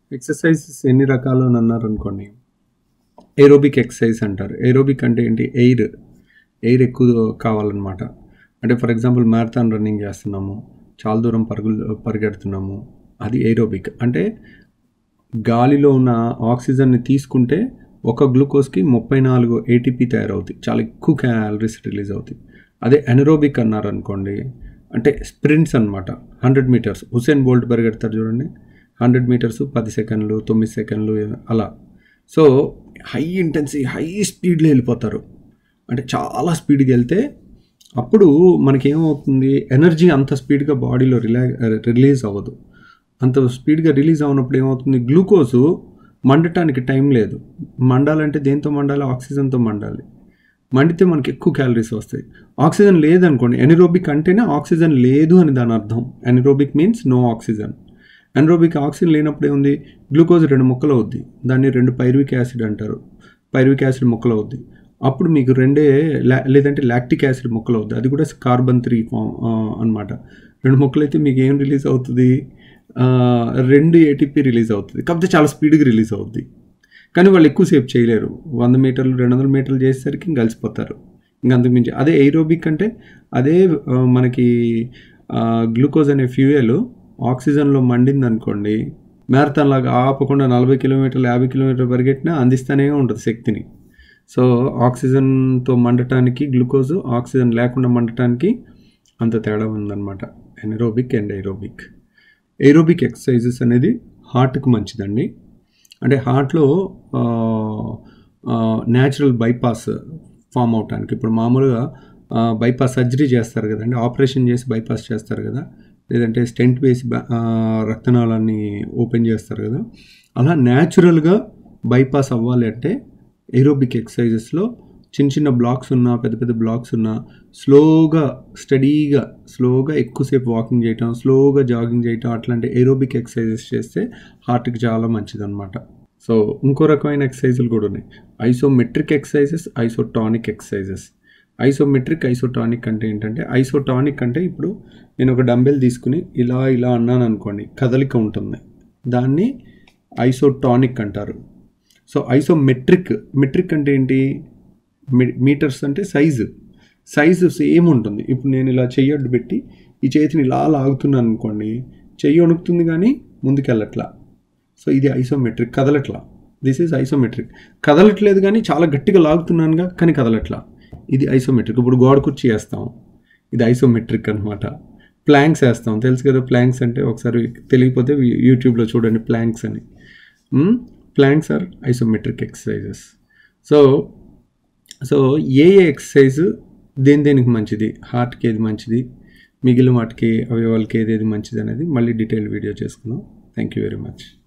exercises ఎన్ని రకాలు అని అన్నారు అనుకోండి ఏరోబిక్ ఎక్సర్సైజ్ అంటారు ఏరోబిక్ అంటే ఏంటి ఎయిర్ ఎయిర్ ఎక్కువ కావాలన్నమాట అంటే ఫర్ ఎగ్జాంపుల్ మ్యారథాన్ రన్నింగ్ చేస్తున్నాము చాలా దూరం పరుగులు పరిగెడుతున్నాము అది ఏరోబిక్ అంటే గాలిలో ఉన్న ఆక్సిజన్ని తీసుకుంటే ఒక గ్లూకోజ్కి ముప్పై నాలుగు ఏటీపీ తయారవుతాయి చాలా ఎక్కువ క్యాలరీస్ రిలీజ్ అవుతాయి అదే ఎనరోబిక్ అన్నారు అనుకోండి అంటే స్ప్రింట్స్ అనమాట హండ్రెడ్ మీటర్స్ హుసేన్ బోల్ట్ పరిగెడతారు చూడండి హండ్రెడ్ మీటర్స్ పది సెకండ్లు తొమ్మిది సెకండ్లు అలా సో హై ఇంటెన్సీ హై స్పీడ్లో వెళ్ళిపోతారు అంటే చాలా స్పీడ్కి వెళ్తే అప్పుడు మనకేమవుతుంది ఎనర్జీ అంత స్పీడ్గా బాడీలో రిలా రిలీజ్ అవ్వదు అంత స్పీడ్గా రిలీజ్ అవునప్పుడు ఏమవుతుంది గ్లూకోజు మండటానికి టైం లేదు మండాలంటే దేంతో మండాలి ఆక్సిజన్తో మండాలి మండితే మనకి ఎక్కువ క్యాలరీస్ వస్తాయి ఆక్సిజన్ లేదనుకోండి ఎనిరోబిక్ అంటేనే ఆక్సిజన్ లేదు అని దాని అర్థం anaerobic means no oxygen anaerobic oxygen లేనప్పుడు ఏముంది గ్లూకోజ్ రెండు ముక్కలు అవుద్ది దాన్ని రెండు పైరువిక్ యాసిడ్ అంటారు పైరువిక్ యాసిడ్ ముక్కలు అవుద్ది అప్పుడు మీకు రెండే లా లేదంటే లాక్టిక్ యాసిడ్ ముక్కలు అవుద్ది అది కూడా కార్బన్ త్రీ ఫామ్ అనమాట రెండు ముక్కలు అయితే మీకు ఏం రిలీజ్ అవుతుంది రెండు ఏటీపీ రిలీజ్ అవుతుంది కాకపోతే చాలా స్పీడ్గా రిలీజ్ అవుద్ది కానీ వాళ్ళు ఎక్కువసేపు చేయలేరు వంద మీటర్లు రెండు వందల మీటర్లు చేసేసరికి ఇంక కలిసిపోతారు ఇంక అంతకుమించి అదే ఎయిరోబిక్ అంటే అదే మనకి గ్లూకోజ్ అనే ఫ్యూయల్ ఆక్సిజన్లో మండింది అనుకోండి మ్యారథాన్ లాగా ఆపకుండా నలభై కిలోమీటర్లు యాభై కిలోమీటర్లు పరిగెట్టినా అందిస్తూనే ఉంటుంది శక్తిని సో ఆక్సిజన్తో మండటానికి గ్లూకోజ్ ఆక్సిజన్ లేకుండా మండటానికి అంత తేడా ఉందన్నమాట anaerobic and aerobic aerobic exercises అనేది హార్ట్కి మంచిదండి అంటే హార్ట్లో న్యాచురల్ బైపాస్ ఫామ్ అవటానికి ఇప్పుడు మామూలుగా బైపాస్ సర్జరీ చేస్తారు కదండి ఆపరేషన్ చేసి బైపాస్ చేస్తారు కదా లేదంటే స్టెంట్ వేసి రక్తనాళాన్ని ఓపెన్ చేస్తారు కదా అలా న్యాచురల్గా బైపాస్ అవ్వాలి అంటే ఏరోబిక్ ఎక్సర్సైజెస్లో చిన్న చిన్న బ్లాక్స్ ఉన్నా పెద్ద పెద్ద బ్లాక్స్ ఉన్నా స్లోగా స్టడీగా స్లోగా ఎక్కువసేపు వాకింగ్ చేయటం స్లోగా జాగింగ్ చేయటం అట్లాంటి ఏరోబిక్ ఎక్సర్సైజెస్ చేస్తే హార్ట్కి చాలా మంచిదన్నమాట సో ఇంకో రకమైన ఎక్సర్సైజులు కూడా ఉన్నాయి isometric exercises isotonic exercises isometric isotonic అంటే ఏంటంటే ఐసోటానిక్ అంటే ఇప్పుడు నేను ఒక డంబెల్ తీసుకుని ఇలా ఇలా అన్నాను అనుకోండి కదలిక ఉంటుంది దాన్ని ఐసోటానిక్ అంటారు సో ఐసోమెట్రిక్ మెట్రిక్ అంటే ఏంటి మీటర్స్ అంటే సైజు సైజు సేమ్ ఉంటుంది ఇప్పుడు నేను ఇలా చెయ్యడ్డు పెట్టి ఈ చేతిని ఇలా లాగుతున్నాను అనుకోండి చెయ్యి వణుకుతుంది కానీ ముందుకెళ్ళట్లా సో ఇది ఐసోమెట్రిక్ కదలట్లా దిస్ ఈజ్ ఐసోమెట్రిక్ కదలట్లేదు కానీ చాలా గట్టిగా లాగుతున్నానుగా కానీ కదలట్లా ఇది ఐసోమెట్రిక్ ఇప్పుడు గోడ కుర్చీ వేస్తాం ఇది ఐసోమెట్రిక్ అనమాట ప్లాంక్స్ వేస్తాం తెలుసు కదా ప్లాంక్స్ అంటే ఒకసారి తెలియకపోతే యూట్యూబ్లో చూడండి ప్లాంక్స్ అని planks are isometric exercises so so ఏ ఏ ఎక్సర్సైజ్ దేని దేనికి మంచిది హార్ట్కి ఏది మంచిది మిగిలిన వాటికి అవయవాలకి ఏది ఏది మంచిది అనేది మళ్ళీ డీటెయిల్ వీడియో చేసుకుందాం థ్యాంక్ యూ వెరీ మచ్